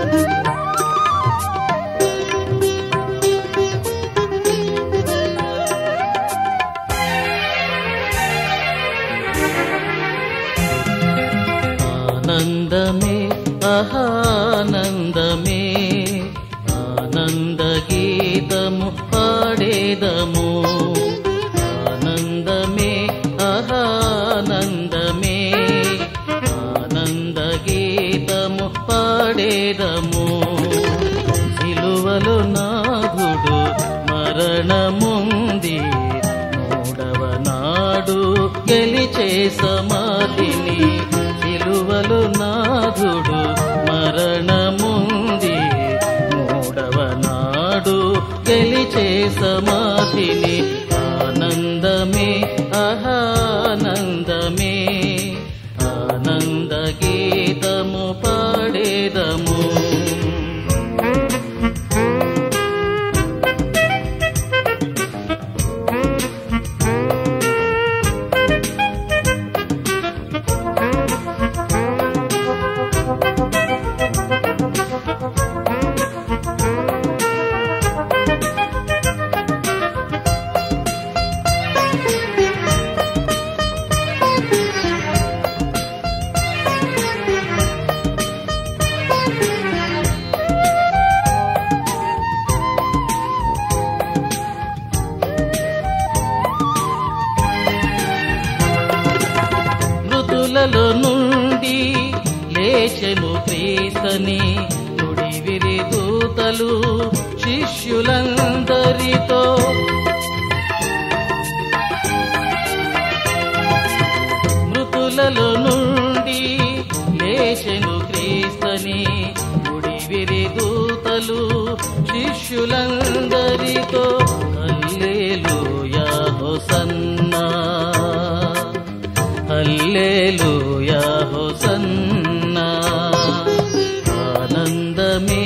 ఆనందమే అహానందమే ఆనంద గీతము పాడేదము ఆనందమే అహానందమే ఆనంద గీతము పాడేదము సిలువలు నాథుడు మరణముంది మూడవ నాడు గెలిచే సమాధిని సిలువలు నాథుడు మరణముంది మూడవ నాడు గెలిచే సమాధిని ఆనందమే అహానందమే ఆనంద గీతము పాడేదము మృతులలో నుండి లేచెను క్రీస్తని నుడివిరి దూతలు శిష్యులందరితో మృతులలో నుండి లేచెను క్రీస్తని నుడివిరి దూతలు శిష్యులందరితో హల్లెలూయా హోసన్నా హల్లెలూయా హోసన్నా ఆనందమే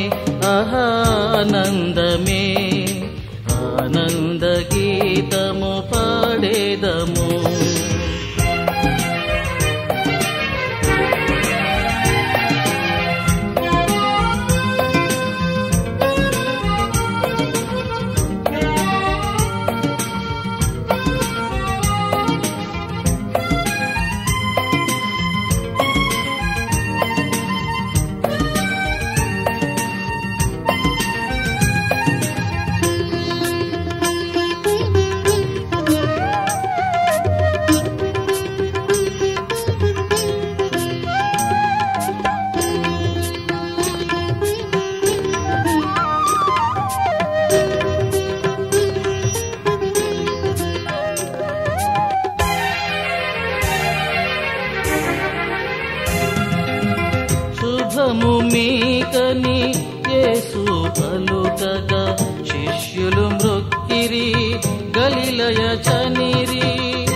ఆనందమే ఆనంద గీతము పాడేదము శుభము మీకని యేసు పలుకగా శిష్యులు మృక్కిరి గలిలయ చనిరి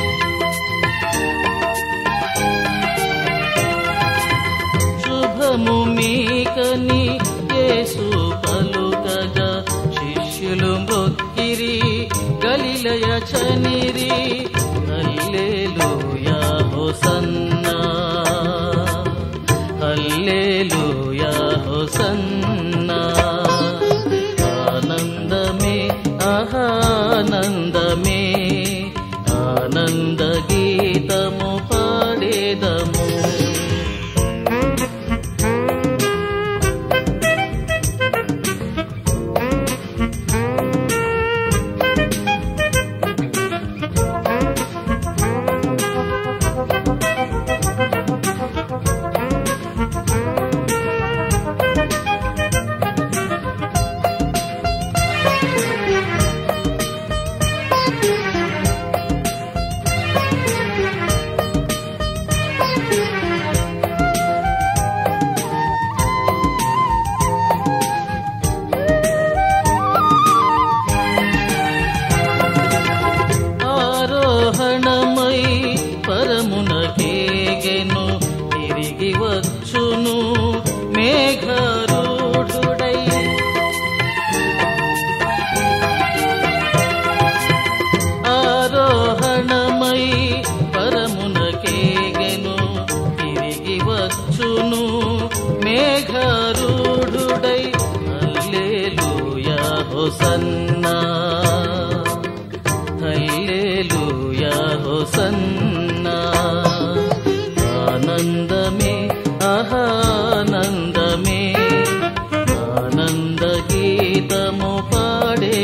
శుభము మీకని యేసు పలుకగా శిష్యులు మృక్కిరి గలిలయ చనిరి హల్లెలూయా హోసన్నా హల్లెలూయా హోసన్నా ఆనందమే ఆనందమే ఆనంద గీతము పాడేదము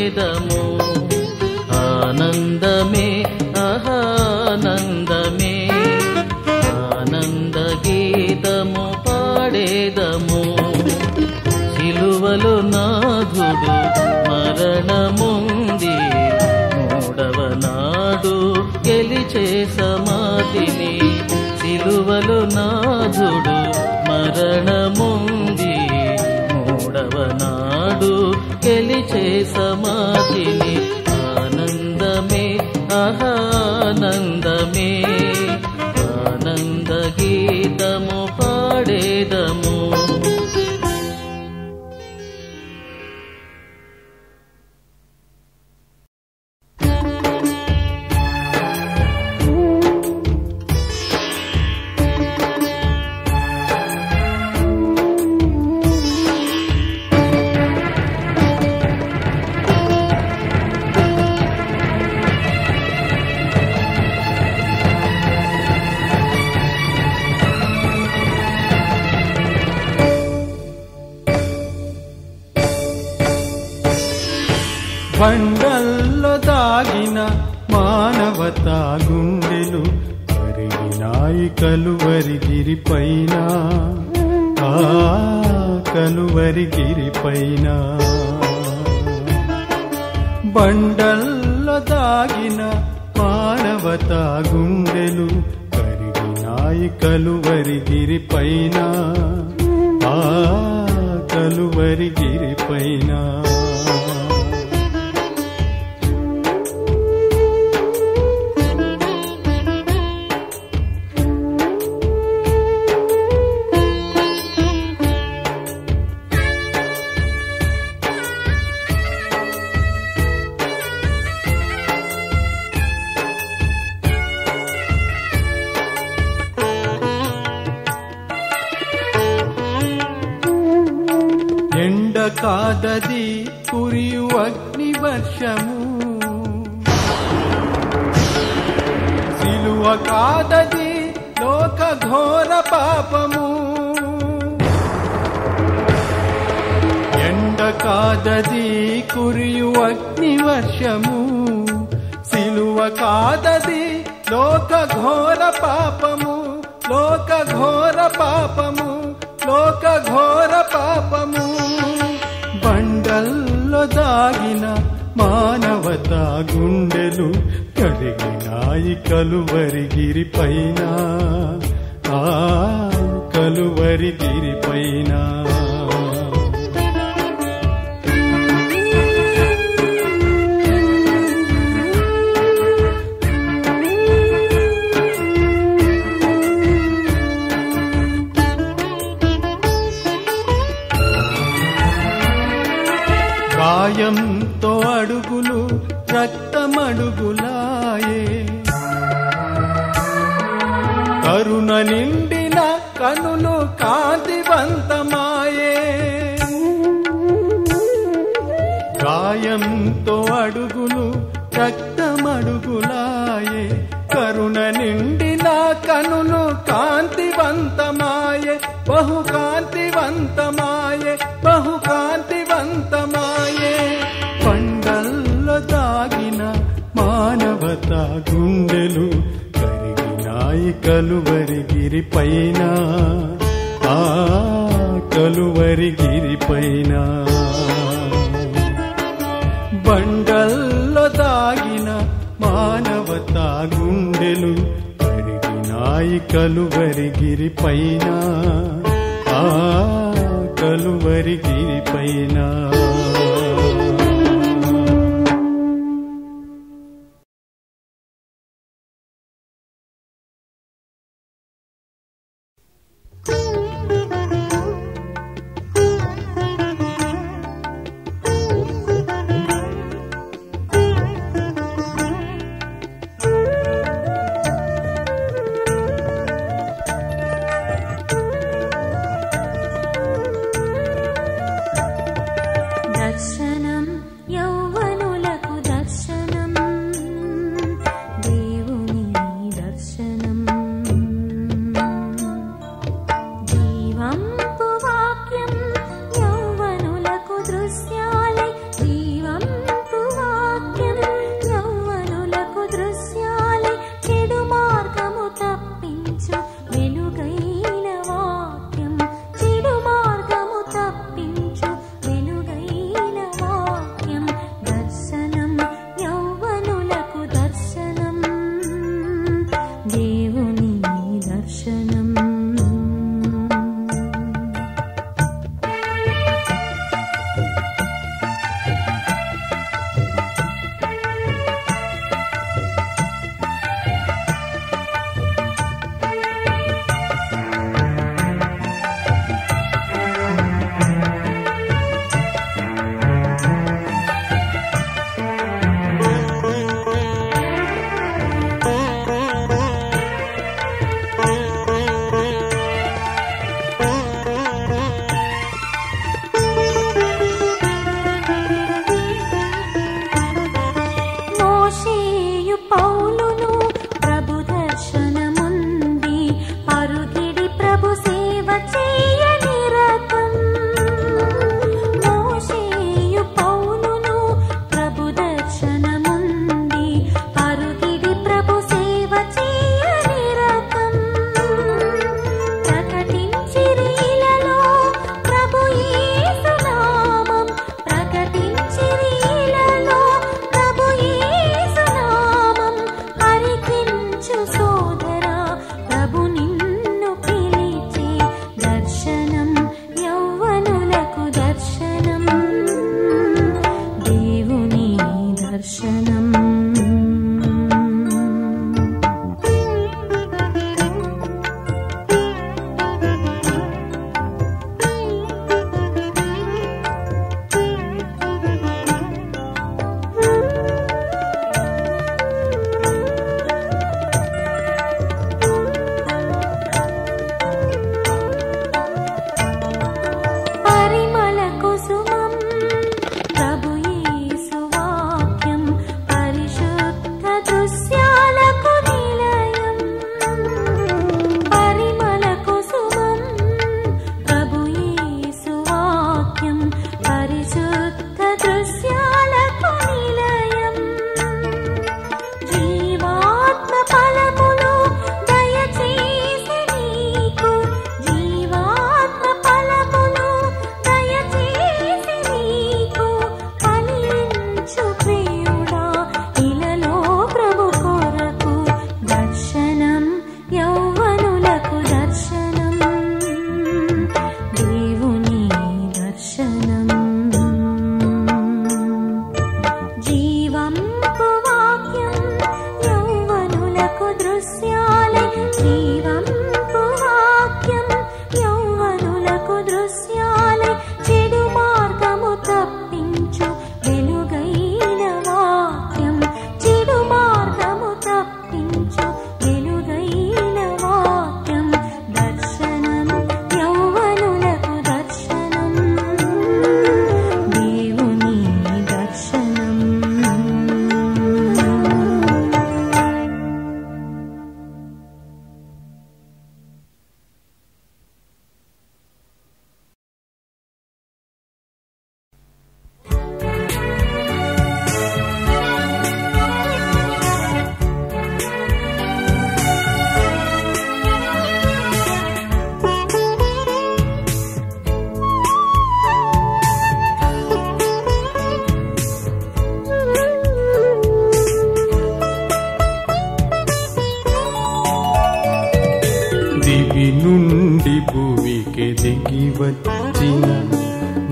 పాడేదము ఆనందమే ఆనందమే ఆనంద గీతము పాడేదము సిలువలు నాథుడు మరణముంది మూడవ నాడు గెలిచే సమాధిని సిలువలు నాథుడు మరణముంది మూడవ నాడు గెలిచే సమాధిని ఆనందమే ఆనందమే ఆనంద గీతము పాడేదము బండల్లో దాగిన మానవతా గుండెలు కరిగినాయి కలువరి గిరిపైన ఆ కలువరి గిరిపైన బండల్లో దాగిన మానవతా గుండెలు కరిగినాయి కలువరి గిరిపైన ఆ కలువరి గిరిపైన ఎండ కాదది కురియు అగ్ని వర్షము సిలువ కాదది లోక ఘోర పాపము ఎండ కాదది కురియు అగ్ని వర్షము సిలువ కాదది లోక ఘోర పాపము లోక ఘోర పాపము లోక ఘోర పాపము బండల్లో దాగిన మానవత గుండెలు కడిగినాయి కలువరి గిరిపైన ఆ కలువరి గిరిపైన గాయంతో అడుగులు రక్తమడుగులాయే కరుణ నిండిన కనులు కాంతివంతమాయే గాయంతో అడుగులు రక్తమడుగులాయే కరుణ నిండిన కనులు కాంతివంతమాయే బహు కాంతివంతమాయే బహు కాంతివంతమాయే పండల్లో దాగిన మానవత గుండెలు కరిగినాయి కలువరి గిరిపైన ఆ కలువరి గిరిపైన బండల్లో దాగిన మానవత గుండెలు కరిగినాయి కలువరి గిరిపైన ఆ కలువరి గిరిపైన దర్శన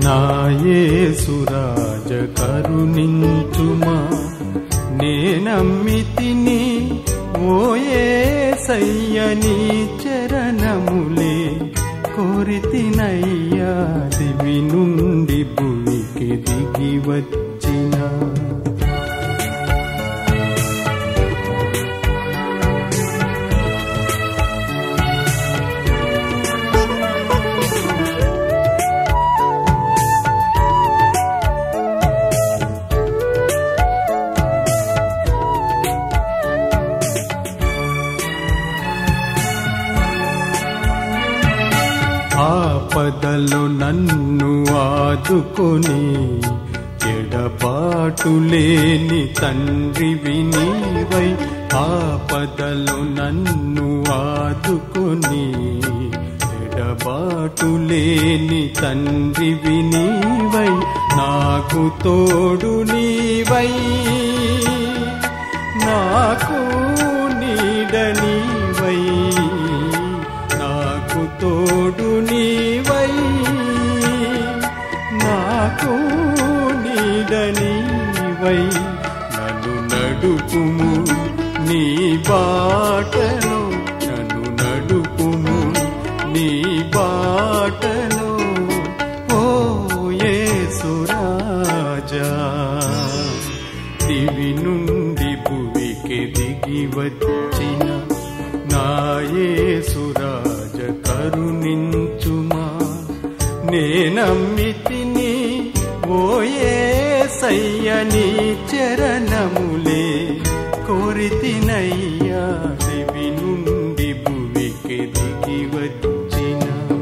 నాయేసురాజ కరుణించుమా నేనమ్మితిని ఓయే సయ్యని చరణములే కోరితినయ్యా దివి నుండి భూమికి దిగి వచ్చిన ఆపదలో నన్ను ఆదుకొని ఎడబాటు లేని తండ్రివి నీవై ఆపదలో నన్ను ఆదుకొని ఎడబాటు లేని తండ్రివి నీవై నాకు తోడు నీవై నాకు నీడ నీవై నాకు తోడు నీవై నాకు నీడ నీవై నన్ను నడుపుము నీ బాటలో నన్ను నడుపుము నీ బాటలో ఓ యేసురాజా దివి నుండి భువికి దిగి వచ్చిన నాయేసురాజ కరుణించుమా నేనమ్మితిని ఓయే సయ్యని చరణములే కోరితినయ్యా దివి నుండి భువికి దిగి వచ్చిన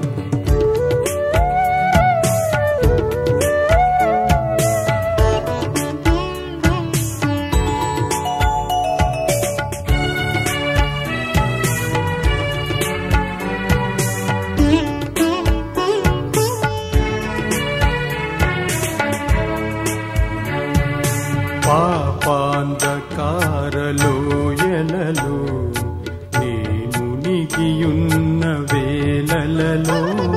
పాపాంధకారలో ఎలలో నేను నిగియున్న వేలలలో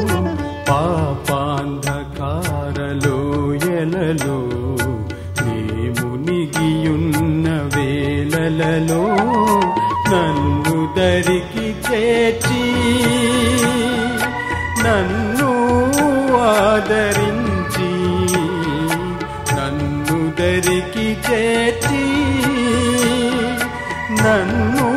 పాపాంధకారలో ఎలలో నేను నిగియున్న వేలలలో నన్ను దరికి చేర్చి నన్ను ఆదరించి నన్ను దరికి చేర్చి నన్ను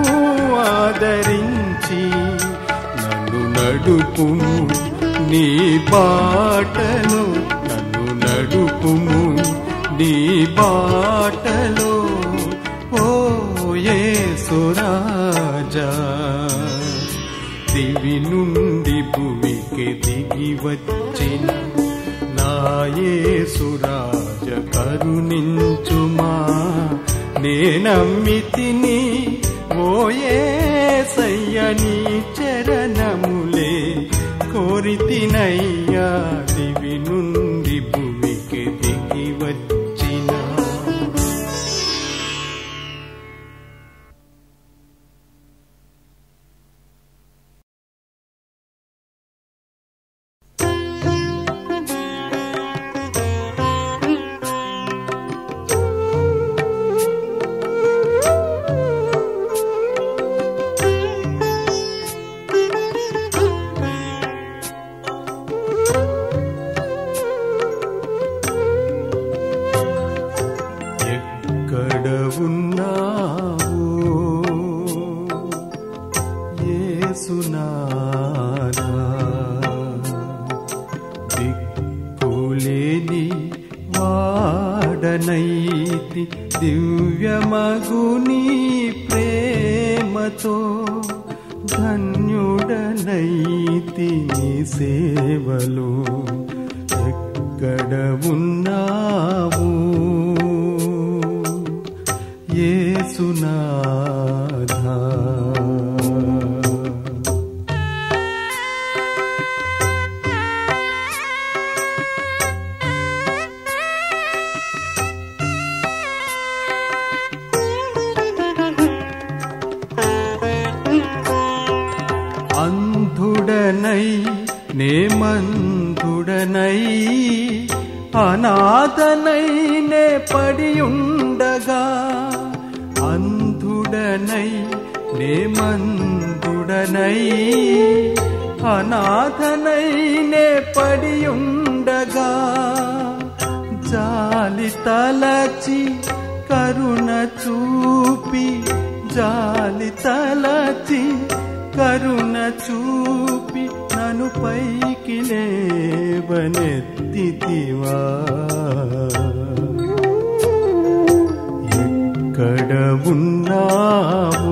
ఆదరించి నన్ను నడుపుము నీ బాటలో నన్ను నడుపుము నీ బాటలో ఓ యేసురాజా దివి నుండి భూమికి దిగి వచ్చిన నాయేసురాజ కరుణించుమా నేనమ్మితిని ఓయే సయ్యని చరణములే కోరితినయ్యా దివి నుండి భూమికి దిగి వచ్చిన ఎక్కడ ఉన్నావు యేసునాథా దిక్కులేని వాడనైతి దివ్యమగుని ప్రేమతో ధన్యుడనైతి నీ సేవలో ఎక్కడ ఉన్నావు యేసునాథా అంధుడనై నేమంధుడనై అనాథనైనే పడియుండగా అంధుడనై నేమందుడనై అనాథనైనే పడియుండగా జాలి తలచి కరుణ చూపి జాలి తలచి కరుణ చూపి నన్ను పైకి లేవనెత్తితివా ఎక్కడ ఉన్నావు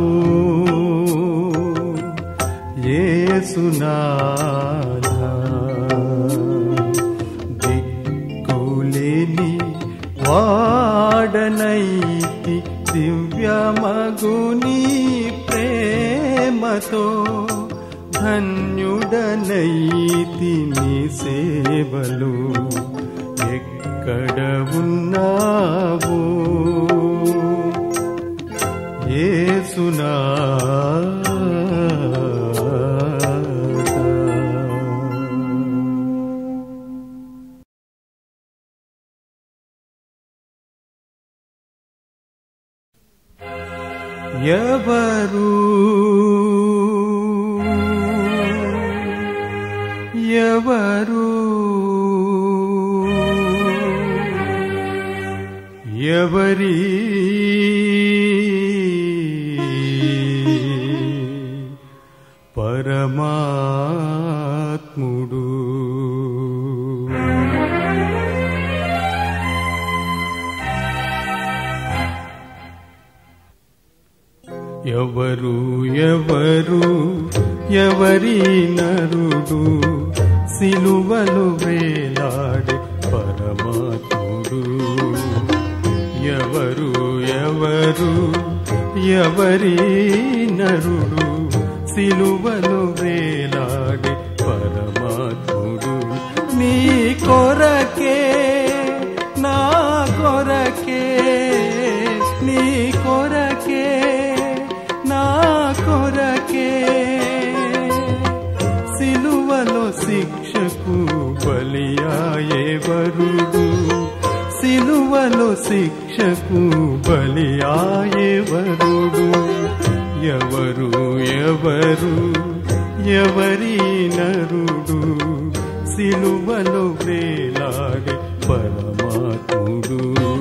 ఏసునాథా దిక్కులేని వాడనైతి దివ్యమగుని ప్రేమతో ధన్యుడనైతి నీ సేవలు ఎక్కడ ఉన్నావు ఏసునాథా ఎవరు ఎవరు ఎవరి పరమాత్ముడు ఎవరు ఎవరు ఎవరి నరుడు సిలువలు వేలాడే పరమాత్ముడు ఎవరు ఎవరు ఎవరి నరుడు సిలువలు వేలాడే పరమాత్ముడు నీ కొరకే నా కొరకే నీ కొరకే నా కొరకే సిలువలో శిక్షకు బలియాయే వరుడు సిలువలో శిక్షకు బలియాయే వరుడు ఎవరు ఎవరు ఎవరి నరుడు సిలువలో వేలాడే పరమాత్ముడు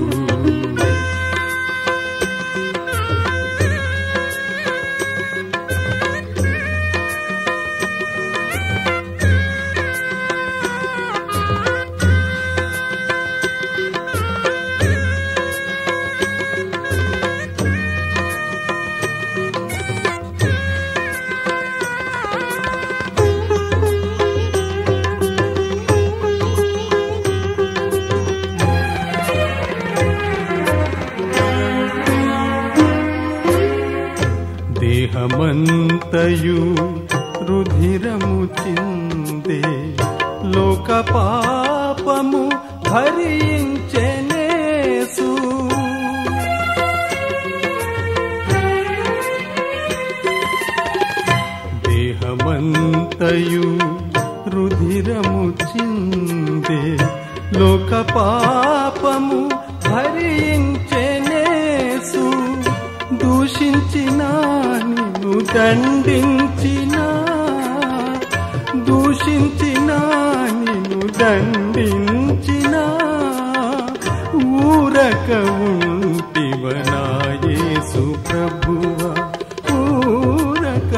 దేహమంతయు రుధిరము చిందే లోక పాపము భరించెనేసు దేహమంతయు రుధిరము చిందే లోక పాపము భరించెనేసు దూషించిన నిన్ను దండించిన దూషించిన నిన్ను దండించిన ఊరక ఉంటివనాయేసు ప్రభువా ఊరక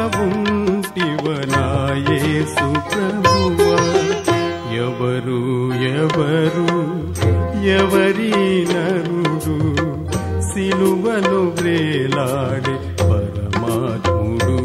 ఉంటివనాయేసు ప్రభువా ఎవరు ఎవరు ఎవరి నరుడు సిలువలు వ్రేలాడే పరమాత్ముడు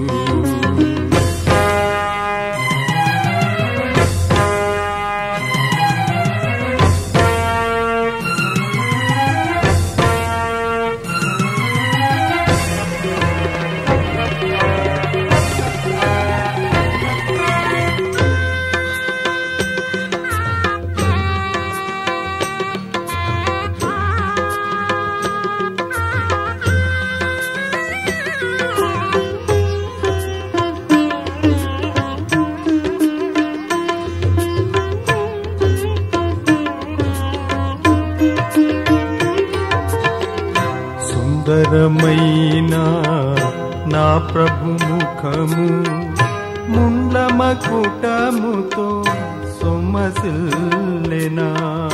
సుందరమైన నా ప్రభు ముఖము ముండ్ల మకుటముతో సొమ్మసిల్లెనా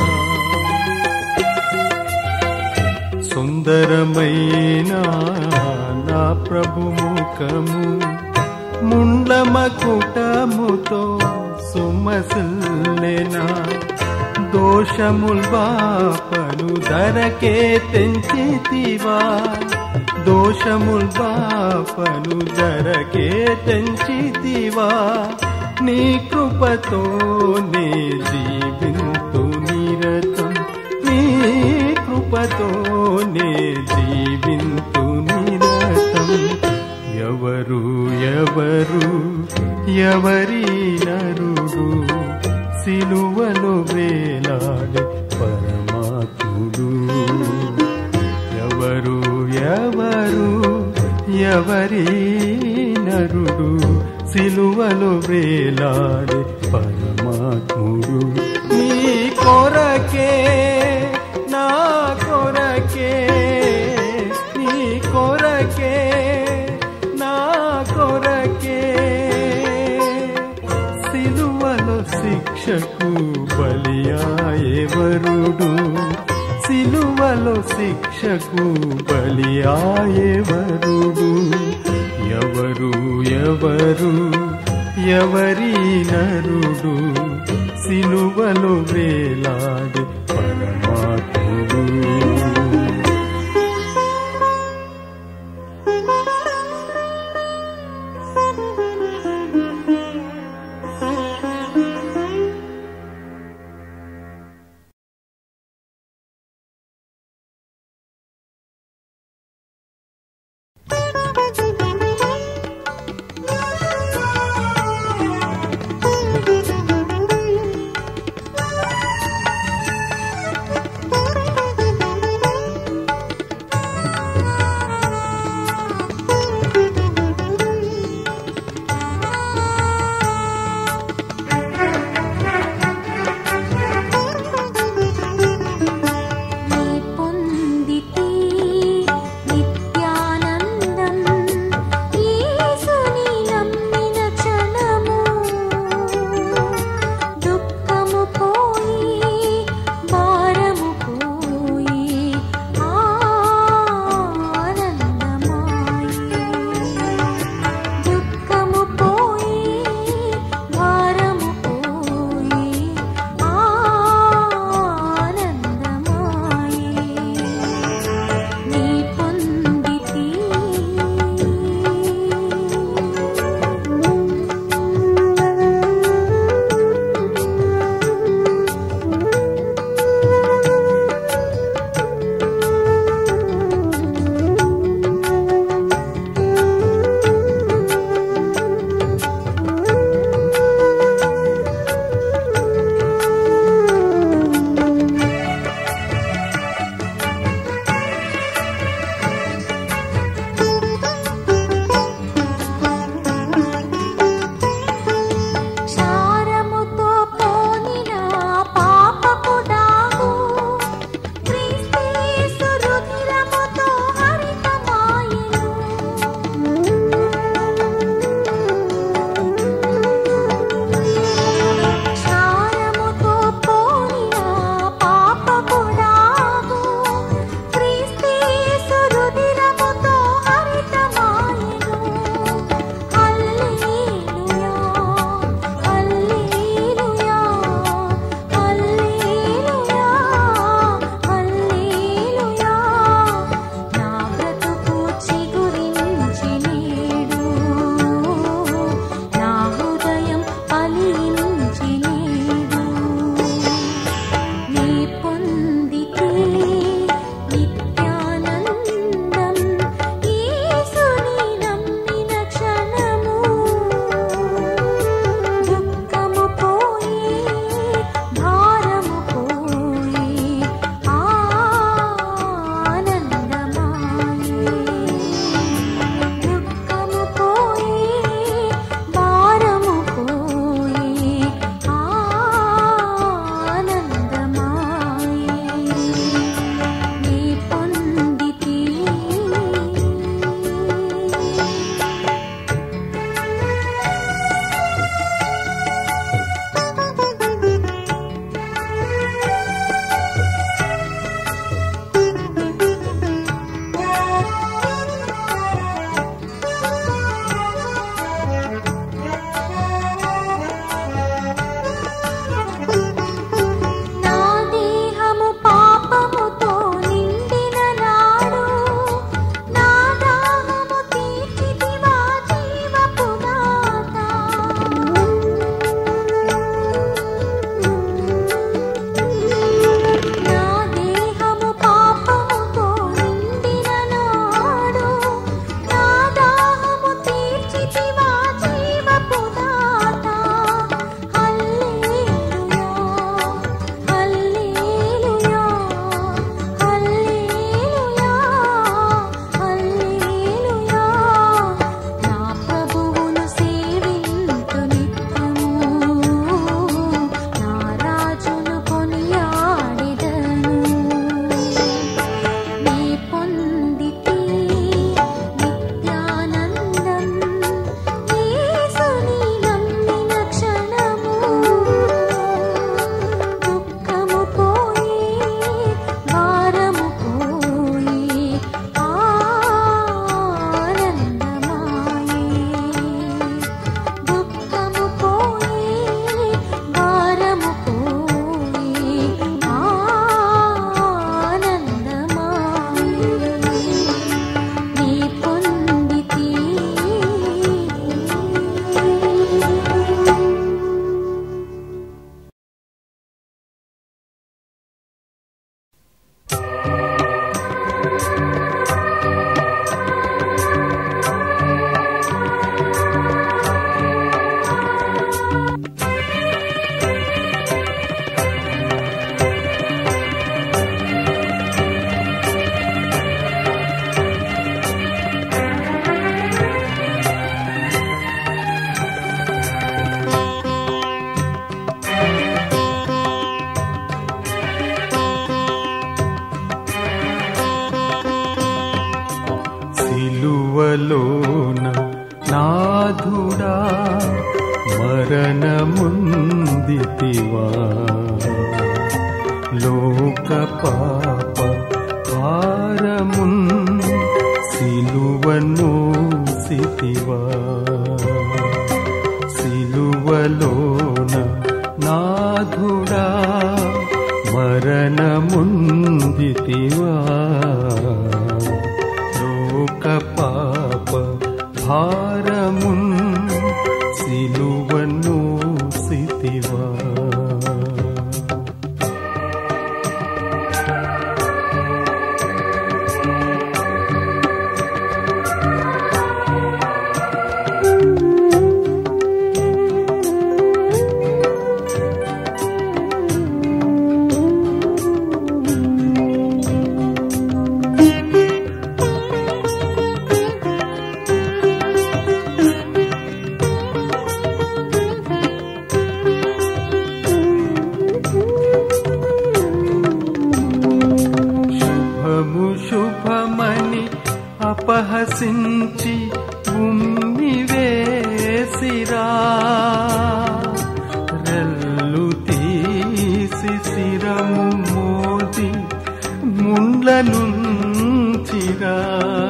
సుందరమైన నా ప్రభు ముఖము ముండ్ల మకుటముతో సొమ్మసిల్లెనా దోషముల్ బాపను ధరకే తెంచితివా దోషముల్ బాపను ధరకే తెంచితివా నీ కృపతోనే జీవింతు నిరతం నీ కృపతోనే జీవింతు నిరతం ఎవరు ఎవరు ఎవరి నరుడు సిలువలో వేలాడే పరమాత్ముడు ఎవరు ఎవరు ఎవరి నరుడు సిలువలో వేలాడే పరమాత్ముడు నీ కొరకే నా కొరకే నీ కొరకే నా కొరకే సిలువలో శిక్షకు బలియాయెవరుడు సిలువలో శిక్షకు బలియాయెవరుడు ఎవరు ఎవరు ఎవరి నరుడు సిలువలో వేలాడి పరమాత్ముడు Thank you. సిలువలోన నాథుడా మరణముందితివా లోక పాప భారమున్ సిలువను సితివా సిలువలోన నాథుడా మరణముందితివా లోక పాప భారమున్ సిలువను సితివా శుభము శుభమని అపహసించి ఉమ్మి వేసిరా రెల్లు తీసి శిరము మోది ముండ్లనుంచిరా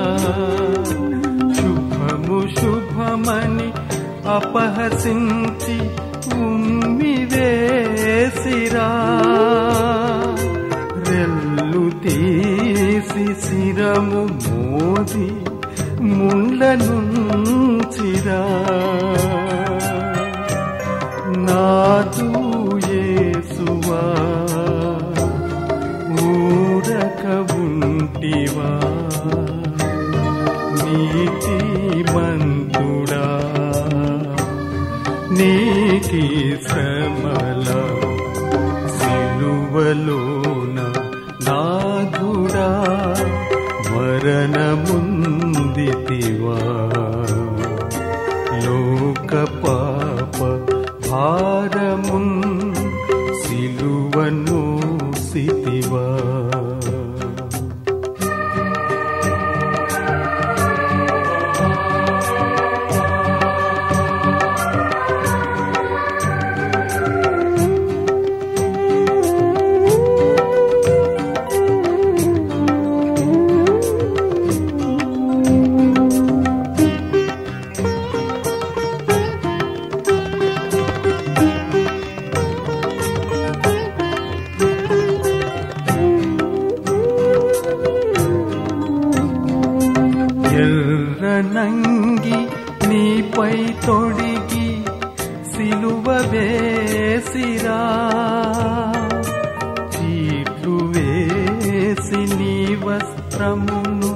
శుభము శుభమని అపహసించి ఉమ్మి వేసిరా రెల్లు తీసి శిరము మోది ముండ్లనుంచిరా నాదు యేసువా ఊరక ఉంటివా నీతి మంతుడా నీకి శ్రమల సిలువలోన నాథుడా మరణముందితివా లోక పాప భారమున్ సిలువను సితివా ఎర్రనంగి నీపై తొడిగి సిలువ వేసిరా చీట్లు వేసి నీ వస్త్రమును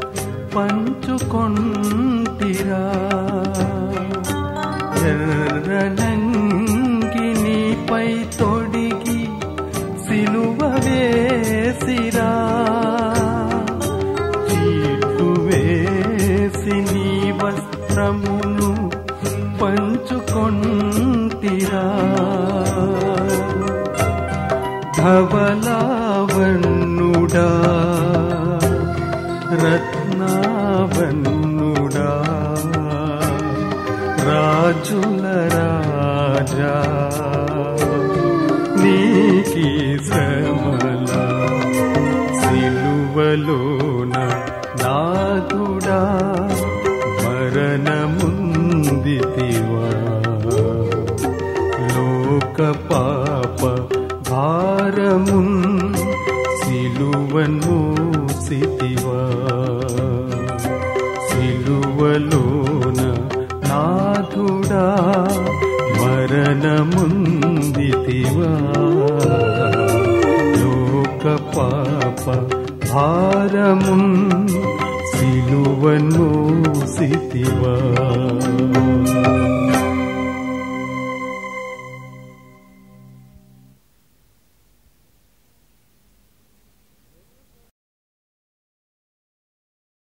పంచుకొంటిరా ఎర్రనంగి నీపై తొడిగి సిలువ వేసిరా చీట్లు వేసి నీ వస్త్రమును పంచుకొంటిరా ధవలావన్నుడా రత్నావన్నుడా రాజుల రాజా నీకి శ్రమల సిలువలోన నాథుడా మరణముందితివా లోక పాప భారమున్ సిలువను సితివా సిలువలోన నాథుడా మరణముందితివా లోక పాప భారమున్ సిలువను సితివా